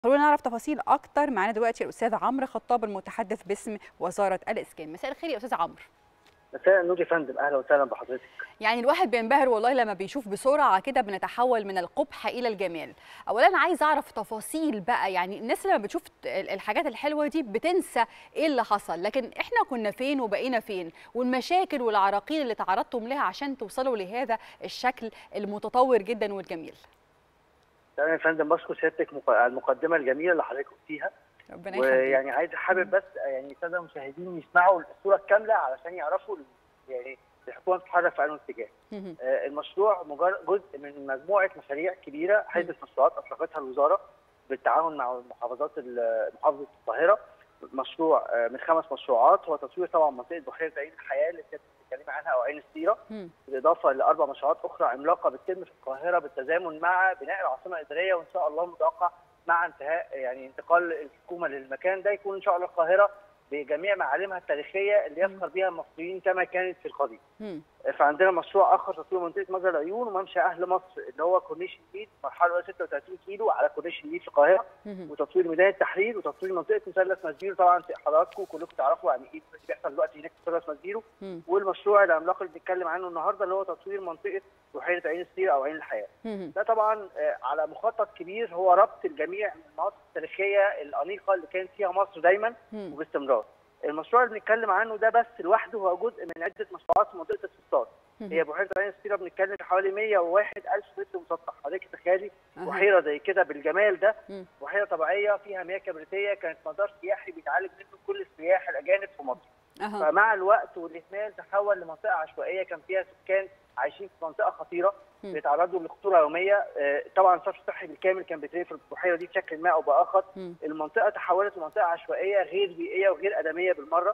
خلونا نعرف تفاصيل اكتر معانا دلوقتي الاستاذ عمرو خطاب المتحدث باسم وزاره الاسكان مساء الخير يا استاذ عمرو مساء النور يا فندم اهلا وسهلا بحضرتك يعني الواحد بينبهر والله لما بيشوف بسرعه كده بنتحول من القبح الى الجمال اولا انا عايز اعرف تفاصيل بقى يعني الناس لما بتشوف الحاجات الحلوه دي بتنسى ايه اللي حصل لكن احنا كنا فين وبقينا فين والمشاكل والعراقيل اللي تعرضتم لها عشان توصلوا لهذا الشكل المتطور جدا والجميل تمام يا فندم بشكر سيادتك على المقدمه الجميله اللي حضرتك قلتيها ربنا يخليك ويعني عايز حابب بس يعني الساده المشاهدين يسمعوا الصوره الكامله علشان يعرفوا يعني الحكومه بتتحرك في انهي اتجاه. آه المشروع مجرد جزء من مجموعه مشاريع كبيره حزب مشروعات اطلقتها الوزاره بالتعاون مع محافظات محافظه القاهره مشروع آه من خمس مشروعات هو تطوير طبعا منطقه بحيره عين الحياه اللي كانت بتتكلمي عنها او عين السيره بالاضافه لاربع مشروعات اخرى عملاقه بتتم في القاهره بالتزامن مع بناء العاصمه الاداريه وان شاء الله متوقع مع انتهاء يعني انتقال الحكومه للمكان ده يكون ان شاء الله القاهره بجميع معالمها التاريخيه اللي يفخر بها المصريين كما كانت في القديم. فعندنا مشروع اخر تطوير منطقه مجرى العيون وممشى اهل مصر اللي هو كورنيش النيل مرحله 36 كيلو على كورنيش النيل في القاهره وتطوير ميدان التحرير وتطوير منطقه مثلث مسبيرو طبعا حضراتكم كلكم تعرفوا يعني ايه اللي بيحصل دلوقتي هناك في مثلث مسبيرو والمشروع العملاق اللي بنتكلم عنه النهارده اللي هو تطوير منطقه بحيره عين السيره او عين الحياه. ده طبعا على مخطط كبير هو ربط الجميع من المناطق التاريخيه الانيقه اللي كانت فيها مصر دايما وباستمرار. المشروع اللي بنتكلم عنه ده بس لوحده هو جزء من عده مشروعات في منطقه الفسطاط هي بحيره عين السيره بنتكلم في حوالي 101 الف متر مسطح حضرتك تخيلي بحيره زي كده بالجمال ده بحيره طبيعيه فيها مياه كبريتيه كانت مدار سياحي بيتعالج منه كل السياح الاجانب في مصر أه. فمع الوقت والاهمال تحول لمنطقه عشوائيه كان فيها سكان عايشين في منطقه خطيره بيتعرضوا لخطوره يوميه طبعا الصرف الصحي بالكامل كان بيترمي في البحيره دي بشكل ما او باخر المنطقه تحولت لمنطقه عشوائيه غير بيئيه وغير ادميه بالمره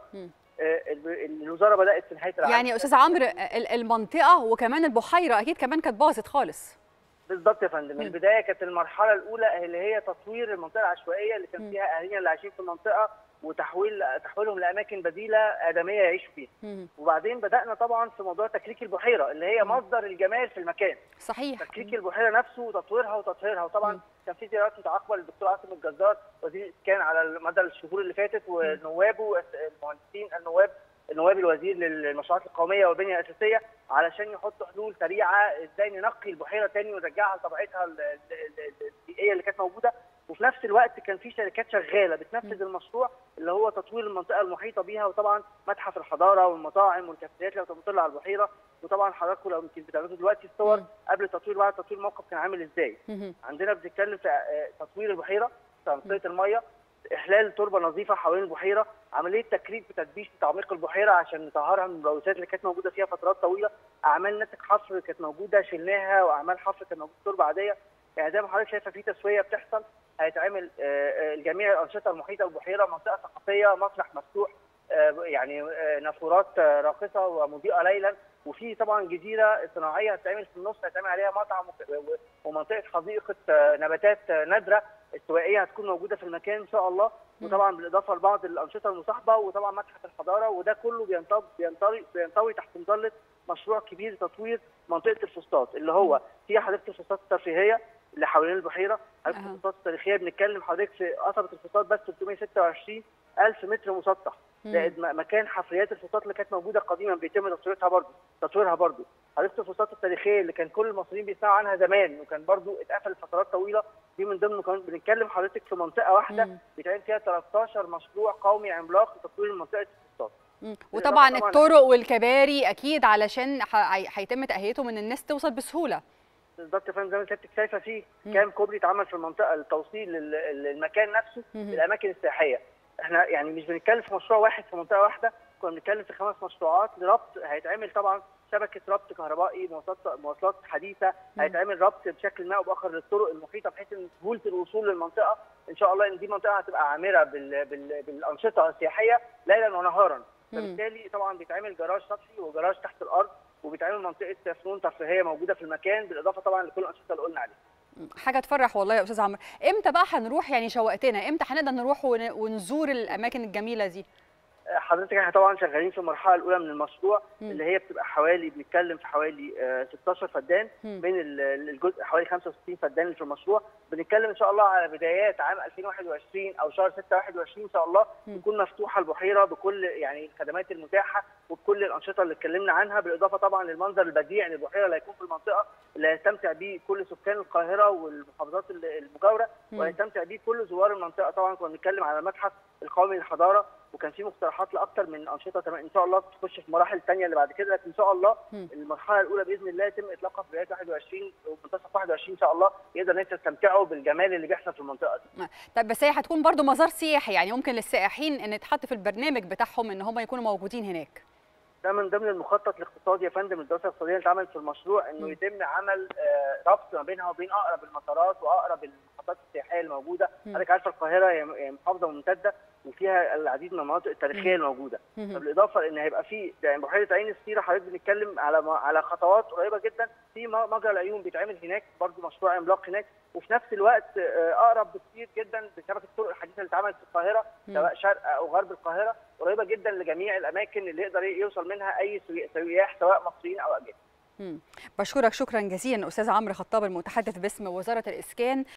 الوزاره بدات في نهايه العام يعني استاذ عمرو المنطقه وكمان البحيره اكيد كمان كانت باظت خالص بالظبط يا فندم البدايه كانت المرحله الاولى اللي هي تطوير المنطقه العشوائيه اللي كان فيها اهالينا اللي عايشين في المنطقه وتحويل تحويلهم لاماكن بديله ادميه يعيشوا فيها وبعدين بدانا طبعا في موضوع تكريك البحيره اللي هي مصدر الجمال في المكان صحيح تكريك البحيره نفسه وتطويرها وتطهيرها وطبعا كان في زيارات متعاقبه للدكتور عاصم الجزار وزير الاسكان على مدى الشهور اللي فاتت ونوابه المهندسين النواب نواب الوزير للمشروعات القوميه والبنيه الاساسيه علشان يحطوا حلول سريعه ازاي ننقي البحيره تاني ونرجعها لطبيعتها البيئيه اللي كانت موجوده وفي نفس الوقت كان في شركات شغاله بتنفذ المشروع اللي هو تطوير المنطقه المحيطه بيها وطبعا متحف الحضاره والمطاعم والكافيتريات لو تطلع على البحيره وطبعا حضراتكم لو يمكن بتعرضوا دلوقتي الصور قبل التطوير وبعد التطوير الموقف كان عامل ازاي عندنا بنتكلم في تطوير البحيره في منطقه الميه احلال تربه نظيفه حوالين البحيره عمليه تكريك وتدبيش تعميق البحيره عشان نطهرها من الملوثات اللي كانت موجوده فيها فترات طويله اعمال نسك حفر كانت موجوده شلناها واعمال حفر كانت موجوده تربه عاديه يعني زي ما حضرتك شايفه في تسويه بتحصل هيتعمل جميع الانشطه المحيطه بالبحيره منطقه ثقافيه مسرح مفتوح يعني نافورات راقصه ومضيئه ليلا وفي طبعا جزيره صناعيه هتتعمل في النص هيتعمل عليها مطعم ومنطقه حديقه نباتات نادره استوائيه هتكون موجوده في المكان ان شاء الله وطبعا بالاضافه لبعض الانشطه المصاحبه وطبعا متحف الحضاره وده كله بينطوي بينطوي بينطوي تحت مظله مشروع كبير لتطوير منطقه الفسطاط اللي هو فيها حديقه الفسطاط الترفيهيه اللي حوالين البحيره حديقه أه. الفسطاط التاريخيه بنتكلم حضرتك في قصبه الفسطاط بس 326 الف متر مسطح زائد مكان حفريات الفسطاط اللي كانت موجوده قديما بيتم تطويرها برضه تطويرها برضه حديقه الفسطاط التاريخيه اللي كان كل المصريين بيسمعوا عنها زمان وكان برضه اتقفل فترات طويله دي من ضمن كمان بنتكلم حضرتك في منطقه واحده بيتعمل فيها 13 مشروع قومي عملاق لتطوير منطقه الفسطاط وطبعا الطرق والكباري اكيد علشان هيتم تاهيتهم ان الناس توصل بسهوله بالظبط يا فندم زي ما سيادتك شايفه في كام كوبري اتعمل في المنطقه للتوصيل للمكان نفسه للاماكن السياحيه احنا يعني مش بنتكلم في مشروع واحد في منطقه واحده كنا بنتكلم في خمس مشروعات لربط هيتعمل طبعا شبكه ربط كهربائي مواصلات مواصلات حديثه هيتعمل ربط بشكل ما او باخر للطرق المحيطه بحيث ان سهوله الوصول للمنطقه ان شاء الله ان دي منطقه هتبقى عامره بال بال بالانشطه السياحيه ليلا ونهارا فبالتالي طبعا بيتعمل جراج سطحي وجراج تحت الارض وبيتعمل منطقه فنون ترفيهيه موجوده في المكان بالاضافه طبعا لكل الانشطه اللي قلنا عليها حاجه تفرح والله يا استاذ عمرو امتى بقى هنروح يعني شوقتنا امتى هنقدر نروح ونزور الاماكن الجميله دي حضرتك احنا طبعا شغالين في المرحله الاولى من المشروع مم. اللي هي بتبقى حوالي بنتكلم في حوالي آه، 16 فدان مم. من ال- الجزء حوالي 65 فدان اللي في المشروع بنتكلم ان شاء الله على بدايات عام 2021 او شهر 6 21 ان شاء الله مم. تكون مفتوحه البحيره بكل يعني الخدمات المتاحه وبكل الانشطه اللي اتكلمنا عنها بالاضافه طبعا للمنظر البديع للبحيره اللي هيكون في المنطقه اللي هيستمتع بيه كل سكان القاهره والمحافظات ال- المجاوره مم. وهيستمتع بيه كل زوار المنطقه طبعا كنا بنتكلم على المتحف القومي للحضاره وكان في مقترحات لاكثر من انشطه تمام ان شاء الله تخش في مراحل ثانيه اللي بعد كده لكن ان شاء الله مم. المرحله الاولى باذن الله يتم اطلاقها في بدايه 21 ومنتصف 21 ان شاء الله يقدر الناس تستمتعوا بالجمال اللي بيحصل في المنطقه دي. طيب بس هي هتكون برضو مزار سياحي يعني ممكن للسائحين ان يتحط في البرنامج بتاعهم ان هم يكونوا موجودين هناك ده من ضمن المخطط الاقتصادي يا فندم الدراسه الاقتصاديه اللي اتعملت في المشروع انه مم. يتم عمل آه، ربط ما بينها وبين اقرب المطارات واقرب المحطات السياحيه الموجوده مم. حضرتك عارفه القاهره هي هي محافظه ممتده وفيها العديد من المناطق التاريخيه الموجوده مهم. بالاضافه لان هيبقى في يعني بحيره عين السيره حضرتك بنتكلم على على خطوات قريبه جدا في م- مجرى العيون بيتعمل هناك برضو مشروع عملاق هناك وفي نفس الوقت آه، اقرب بكتير جدا بشبكه الطرق الحديثه اللي اتعملت في القاهره مم. سواء شرق او غرب القاهره قريبه جدا لجميع الاماكن اللي يقدر يوصل منها اي سوي- سياح سواء مصريين او اجانب مم. بشكرك شكرا جزيلا استاذ عمرو خطاب المتحدث باسم وزاره الاسكان